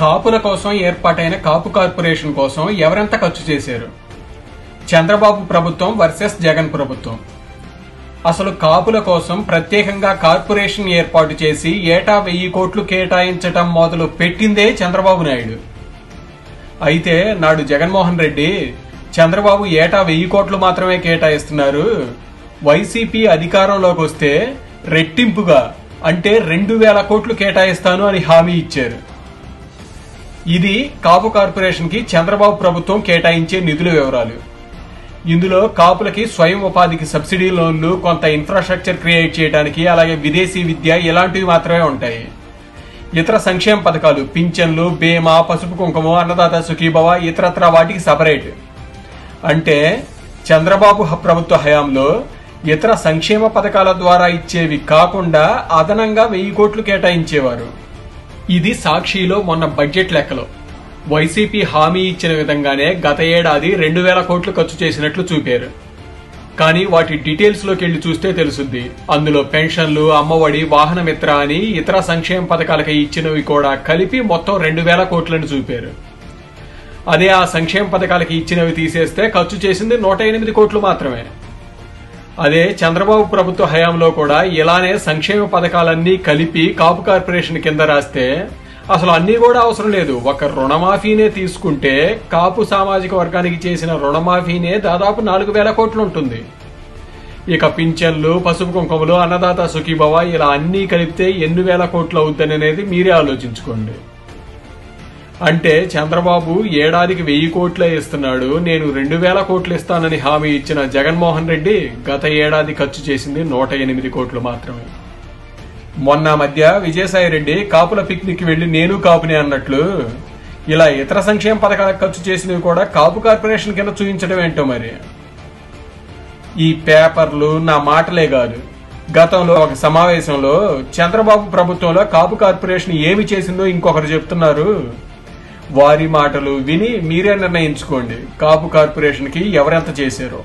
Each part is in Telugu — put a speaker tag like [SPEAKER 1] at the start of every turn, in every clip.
[SPEAKER 1] కాపుల కోసం ఏర్పాటైన కాపు కార్పొరేషన్ కోసం ఎవరెంత ఖర్చు చేశారు చంద్రబాబు ప్రభుత్వం వర్సెస్ జగన్ ప్రభుత్వం అసలు కాపుల కోసం ప్రత్యేకంగా కార్పొరేషన్ ఏర్పాటు చేసి ఏటా వెయ్యి కోట్లు కేటాయించటం మొదలు పెట్టిందే చంద్రబాబు నాయుడు అయితే నాడు జగన్మోహన్ రెడ్డి చంద్రబాబు ఏటా వెయ్యి కోట్లు మాత్రమే కేటాయిస్తున్నారు వైసీపీ అధికారంలోకి వస్తే రెట్టింపుగా అంటే రెండు వేల కోట్లు కేటాయిస్తాను అని హామీ ఇచ్చారు ఇది కాపు కార్పొరేషన్ కి చంద్రబాబు ప్రభుత్వం కేటాయించే నిధుల వివరాలు ఇందులో కాపులకి స్వయం ఉపాధికి సబ్సిడీ లోన్లు కొంత ఇన్ఫ్రాస్ట్రక్చర్ క్రియేట్ చేయడానికి అలాగే విదేశీ విద్య ఇలాంటివి మాత్రమే ఉంటాయి ఇతర సంక్షేమ పథకాలు పింఛన్లు బీమా పసుపు కుంకుమ అన్నదాత సుఖీభవ ఇతరత్ర వాటికి సపరేట్ అంటే చంద్రబాబు హ- ప్రభుత్వ హయాంలో ఇతర సంక్షేమ పథకాల ద్వారా ఇచ్చేవి కాకుండా అదనంగా వెయ్యి కోట్లు కేటాయించేవారు ఇది సాక్షిలో మొన్న బడ్జెట్ లెక్కలో వైసీపీ హామీ ఇచ్చిన విధంగానే గత ఏడాది రెండు వేల కోట్లు ఖర్చు చేసినట్లు చూపారు కానీ వాటి డీటెయిల్స్ లోకి వెళ్లి చూస్తే తెలుసుద్ది అందులో పెన్షన్లు అమ్మఒడి వాహన మిత్ర అని ఇతర సంక్షేమ పథకాలకి ఇచ్చినవి కూడా కలిపి మొత్తం రెండు వేల కోట్లను చూపారు అదే ఆ సంక్షేమ పథకాలకి ఇచ్చినవి తీసేస్తే ఖర్చు చేసింది నూట ఎనిమిది కోట్లు మాత్రమే అదే చంద్రబాబు ప్రభుత్వ హయాంలో కూడా ఇలానే సంక్షేమ పథకాలన్నీ కలిపి కాపు కార్పొరేషన్ కింద రాస్తే అసలు అన్నీ కూడా అవసరం లేదు ఒక రుణమాఫీనే తీసుకుంటే కాపు సామాజిక వర్గానికి చేసిన రుణమాఫీనే దాదాపు నాలుగు వేల కోట్లు ఉంటుంది ఇక పింఛన్లు పసుపు కుంకుమలు అన్నదాత సుఖీభవ ఇలా అన్నీ కలిపితే ఎన్ని వేల కోట్లు అవుద్దని అనేది మీరే ఆలోచించుకోండి అంటే చంద్రబాబు ఏడాదికి వెయ్యి కోట్లే ఇస్తున్నాడు నేను రెండు వేల కోట్లు ఇస్తానని హామీ ఇచ్చిన జగన్మోహన్ రెడ్డి గత ఏడాది ఖర్చు చేసింది నూట ఎనిమిది కోట్లు మాత్రమే మొన్న మధ్య విజయసాయి రెడ్డి కాపుల పిక్నిక్ వెళ్లి నేను కాపుని అన్నట్లు ఇలా ఇతర సంక్షేమ పథకాలకు ఖర్చు చేసినవి కూడా కాపు కార్పొరేషన్ కింద చూపించడం ఏంటో మరి ఈ పేపర్లు నా మాటలే కాదు గతంలో ఒక సమావేశంలో చంద్రబాబు ప్రభుత్వంలో కాపు కార్పొరేషన్ ఏమి చేసిందో ఇంకొకరు చెప్తున్నారు వారి మాటలు విని మీరే నిర్ణయించుకోండి కాపు కార్పొరేషన్ కి ఎవరెంత చేశారో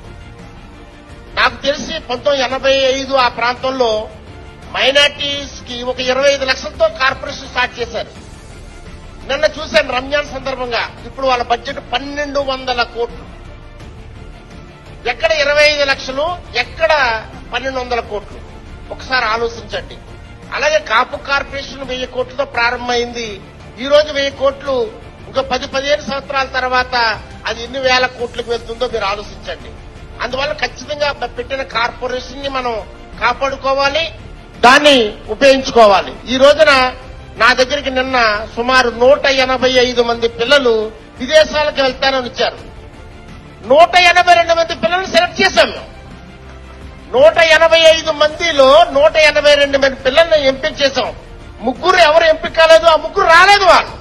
[SPEAKER 2] నాకు తెలిసి పంతొమ్మిది ఎనభై ఐదు ఆ ప్రాంతంలో మైనార్టీస్ కి ఒక ఇరవై ఐదు లక్షలతో కార్పొరేషన్ స్టార్ట్ చేశారు నిన్న చూశాను రంజాన్ సందర్భంగా ఇప్పుడు వాళ్ళ బడ్జెట్ పన్నెండు వందల కోట్లు ఎక్కడ ఇరవై ఐదు లక్షలు ఎక్కడ పన్నెండు వందల కోట్లు ఒకసారి ఆలోచించండి అలాగే కాపు కార్పొరేషన్ వెయ్యి కోట్లతో ప్రారంభమైంది ఈ రోజు వెయ్యి కోట్లు ఇంకో పది పదిహేను సంవత్సరాల తర్వాత అది ఎన్ని వేల కోట్లకు వెళ్తుందో మీరు ఆలోచించండి అందువల్ల ఖచ్చితంగా పెట్టిన కార్పొరేషన్ ని మనం కాపాడుకోవాలి దాన్ని ఉపయోగించుకోవాలి ఈ రోజున నా దగ్గరికి నిన్న సుమారు నూట ఎనభై ఐదు మంది పిల్లలు విదేశాలకు వెళ్తానని వచ్చారు నూట ఎనభై రెండు మంది పిల్లల్ని సెలెక్ట్ చేశాం మేము నూట ఎనభై ఐదు మందిలో నూట ఎనభై రెండు మంది పిల్లల్ని ఎంపిక చేశాం ముగ్గురు ఎవరు ఎంపిక కాలేదు ఆ ముగ్గురు రాలేదు వాళ్ళు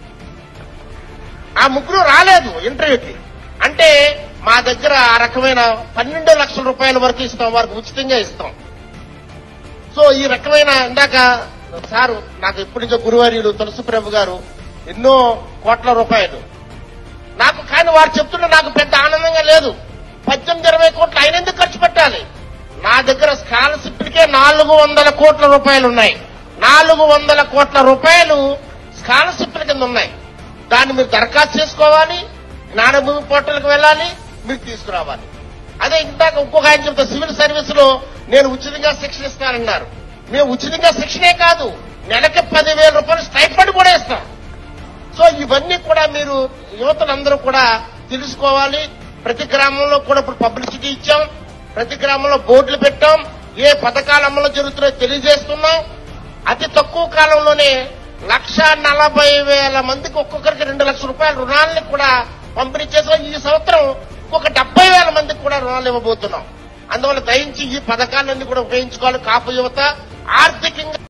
[SPEAKER 2] ఆ ముగ్గురు రాలేదు ఇంటర్వ్యూకి అంటే మా దగ్గర ఆ రకమైన పన్నెండు లక్షల రూపాయల వరకు ఇస్తాం వారికి ఉచితంగా ఇస్తాం సో ఈ రకమైన ఇందాక సారు నాకు ఎప్పటి నుంచో గురువార్యులు తులసి ప్రభు గారు ఎన్నో కోట్ల రూపాయలు నాకు కానీ వారు చెప్తుంటే నాకు పెద్ద ఆనందంగా లేదు పద్దెనిమిది ఇరవై కోట్లు ఆయన ఎందుకు ఖర్చు పెట్టాలి నా దగ్గర స్కాలర్షిప్లకే నాలుగు వందల కోట్ల రూపాయలు ఉన్నాయి నాలుగు వందల కోట్ల రూపాయలు స్కాలర్షిప్ల కింద ఉన్నాయి దాన్ని మీరు దరఖాస్తు చేసుకోవాలి జ్ఞానభూమి పోర్టల్కి వెళ్ళాలి మీరు తీసుకురావాలి అదే ఇందాక ఇంకొక ఆయన చెప్తా సివిల్ సర్వీస్ లో నేను ఉచితంగా శిక్షణ ఇస్తానన్నారు మేము ఉచితంగా శిక్షణే కాదు నెలకి పదివేల రూపాయలు స్టైఫండ్ కూడా ఇస్తాం సో ఇవన్నీ కూడా మీరు యువతలందరూ కూడా తెలుసుకోవాలి ప్రతి గ్రామంలో కూడా ఇప్పుడు పబ్లిసిటీ ఇచ్చాం ప్రతి గ్రామంలో బోర్డులు పెట్టాం ఏ పథకాలు అమలు జరుగుతున్నాయో తెలియజేస్తున్నాం అతి తక్కువ కాలంలోనే లక్ష నలభై వేల మందికి ఒక్కొక్కరికి రెండు లక్షల రూపాయల రుణాలని కూడా పంపిణీ చేసాం ఈ సంవత్సరం ఇంకొక డెబ్బై వేల మందికి కూడా రుణాలు ఇవ్వబోతున్నాం అందువల్ల దయించి ఈ పథకాలన్నీ కూడా ఉపయోగించుకోవాలి కాపు యువత ఆర్థికంగా